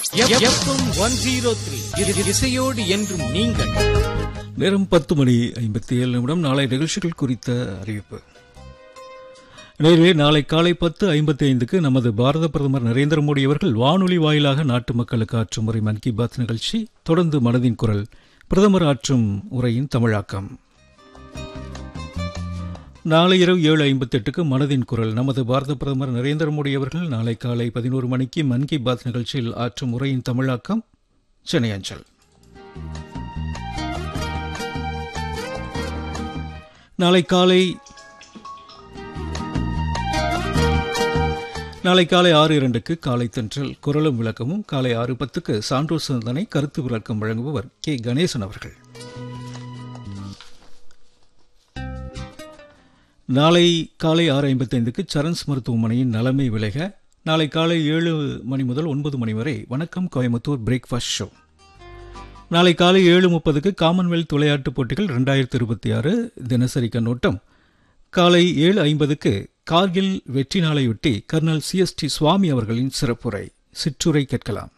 one zero three இசையோடு என்றும் நீங்கள் நேரம் பத்து மணி ஐம்பத்தி ஏழு நிமிடம் நாளை நிகழ்ச்சிகள் குறித்த அறிவிப்பு நேரிலே நாளை காலை பத்து ஐம்பத்தி ஐந்துக்கு நமது பாரத பிரதமர் நரேந்திர மோடி அவர்கள் வானொலி வாயிலாக நாட்டு மக்களுக்கு ஆற்றும் உரை மன் கி பாத் நிகழ்ச்சி தொடர்ந்து மனதின் குரல் பிரதமர் ஆற்றும் உரையின் தமிழாக்கம் நாளை இரவு ஏழு ஐம்பத்தி எட்டுக்கு மனதின் குரல் நமது பாரத பிரதமர் நரேந்திர மோடி அவர்கள் நாளை காலை பதினோரு மணிக்கு மன் கி பாத் நிகழ்ச்சியில் ஆற்றும் உரையின் தமிழாக்கம் சென்னை அஞ்சல் நாளை காலை நாளை காலை ஆறு இரண்டுக்கு காலை தென்றல் குரலும் விளக்கமும் காலை ஆறு பத்துக்கு சான்றோர் சிந்தனை கருத்து விளக்கம் வழங்குபவர் கே கணேசன் அவர்கள் நாளை காலை ஆறு ஐம்பத்தைந்துக்கு சரண்ஸ் மருத்துவமனையின் நலமை விலக நாளை காலை ஏழு மணி முதல் ஒன்பது மணி வரை வணக்கம் கோயம்புத்தூர் பிரேக்ஃபாஸ்ட் ஷோ நாளை காலை ஏழு முப்பதுக்கு காமன்வெல்த் விளையாட்டுப் போட்டிகள் ரெண்டாயிரத்தி இருபத்தி ஆறு தினசரி கண்ணோட்டம் காலை ஏழு ஐம்பதுக்கு கார்கில் வெற்றி நாளையொட்டி கர்னல் சிஎஸ்டி சுவாமி அவர்களின் சிறப்புரை சிற்றுரை கேட்கலாம்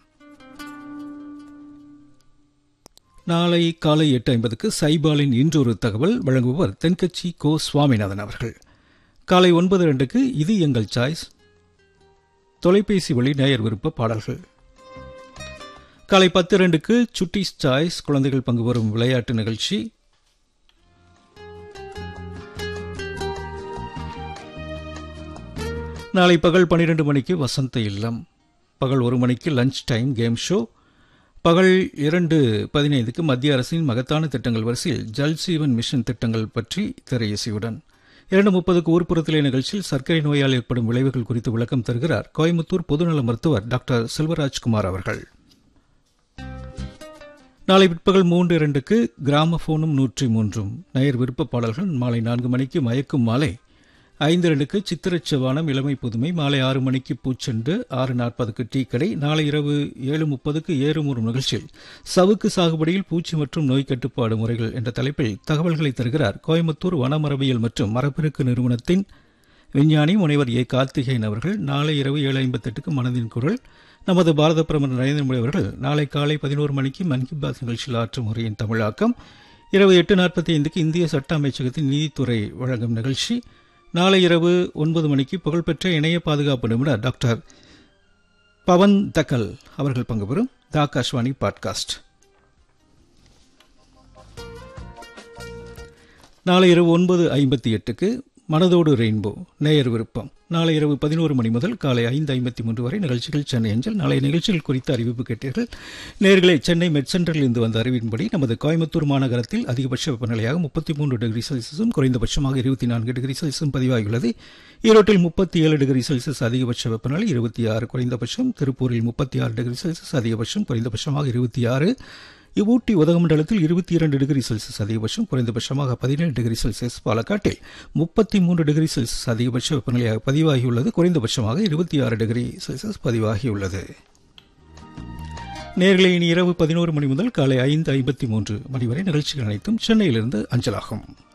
நாளை காலை எட்டு ஐம்பதுக்கு சைபாலின் இன்றொரு தகவல் வழங்குபவர் தென்கட்சி கோ சுவாமிநாதன் அவர்கள் காலை ஒன்பது ரெண்டுக்கு இது எங்கள் சாய்ஸ் தொலைபேசி வழி நேயர் விருப்ப பாடல்கள் காலை பத்து ரெண்டுக்கு சுட்டிஸ் சாய்ஸ் குழந்தைகள் பங்கு பெறும் விளையாட்டு நிகழ்ச்சி நாளை பகல் பன்னிரண்டு மணிக்கு வசந்த இல்லம் பகல் ஒரு மணிக்கு லஞ்ச் டைம் கேம் ஷோ பகல் இரண்டு பதினைந்துக்கு மத்திய அரசின் மகத்தான திட்டங்கள் வரிசையில் ஜல் ஜீவன் மிஷன் திட்டங்கள் பற்றி திரையிசையுடன் இரண்டு முப்பதுக்கு ஊர்ப்புறத்திலே நிகழ்ச்சியில் சர்க்கரை நோயால் ஏற்படும் விளைவுகள் குறித்து விளக்கம் தருகிறார் கோயம்புத்தூர் பொதுநல மருத்துவர் டாக்டர் செல்வராஜ்குமார் அவர்கள் நாளை பிற்பகல் மூன்று இரண்டுக்கு கிராமபோனும் நூற்றி மூன்றும் நேயர் விருப்ப பாடல்கள் மாலை நான்கு மணிக்கு மயக்கும் மாலை ஐந்து ரெண்டுக்கு சித்திரச்சவானம் இளமை புதுமை மாலை ஆறு மணிக்கு பூச்செண்டு ஆறு நாற்பதுக்கு டீ கடை நாளை இரவு ஏழு முப்பதுக்கு ஏறுமுறும் நிகழ்ச்சியில் சவுக்கு சாகுபடியில் பூச்சி மற்றும் நோய் கட்டுப்பாடு முறைகள் என்ற தலைப்பில் தகவல்களை தருகிறார் கோயம்புத்தூர் வனமரபியல் மற்றும் மரபெருக்கு நிறுவனத்தின் விஞ்ஞானி முனைவர் ஏ கார்த்திகேயன் அவர்கள் நாளை இரவு ஏழு ஐம்பத்தெட்டுக்கு மனதின் குரல் நமது பாரத பிரதமர் நரேந்திர மோடி அவர்கள் நாளை காலை பதினோரு மணிக்கு மன் கி பாத் நிகழ்ச்சியில் ஆற்றும் உரையின் தமிழாக்கம் இரவு எட்டு நாற்பத்தி ஐந்துக்கு இந்திய சட்ட அமைச்சகத்தின் நீதித்துறை வழங்கும் நிகழ்ச்சி நாளை இரவு ஒன்பது மணிக்கு புகழ்பெற்ற இணைய பாதுகாப்பு நிபுணர் டாக்டர் பவன் தக்கல் அவர்கள் பங்கு பெறும் த ஆகாஷ்வாணி பாட்காஸ்ட் நாளை இரவு ஒன்பது ஐம்பத்தி எட்டுக்கு மனதோடு ரெயின்போ நேயர் விருப்பம் நாளை இரவு பதினோரு மணி முதல் காலை ஐந்து ஐம்பத்தி மூன்று வரை நிகழ்ச்சிகள் சென்னை அஞ்சல் நாளை நிகழ்ச்சிகள் குறித்த அறிவிப்பு கேட்டீர்கள் நேர்களை சென்னை மெட் சென்டரில் இருந்து வந்த அறிவின்படி நமது கோயம்புத்தூர் மாநகரத்தில் அதிகபட்ச வெப்பநிலையாக முப்பத்தி மூன்று டிகிரி செல்சியஸும் குறைந்தபட்சமாக இருபத்தி நான்கு டிகிரி செல்சியஸும் பதிவாகியுள்ளது ஈரோட்டில் முப்பத்தி ஏழு டிகிரி செல்சியஸ் அதிகபட்ச வெப்பநிலை இருபத்தி ஆறு குறைந்தபட்சம் திருப்பூரில் முப்பத்தி ஆறு டிகிரி செல்சியஸ் அதிகபட்சம் குறைந்தபட்சமாக இருபத்தி ஆறு இவ்வூட்டி உதகமண்டலத்தில் இருபத்தி இரண்டு டிகிரி செல்சியஸ் அதிகபட்சம் குறைந்தபட்சமாக பதினேழு டிகிரி செல்சியஸ் பாலக்காட்டில் முப்பத்தி மூன்று டிகிரி செல்சியஸ் அதிகபட்ச வெப்பநிலையாக பதிவாகியுள்ளது குறைந்தபட்சமாக இருபத்தி ஆறு டிகிரி செல்சியஸ் பதிவாகியுள்ளது நேர்களை இனி இரவு பதினோரு மணி முதல் காலை ஐந்து ஐம்பத்தி மூன்று மணி வரை நிகழ்ச்சிகள் அனைத்தும் சென்னையிலிருந்து அஞ்சலாகும்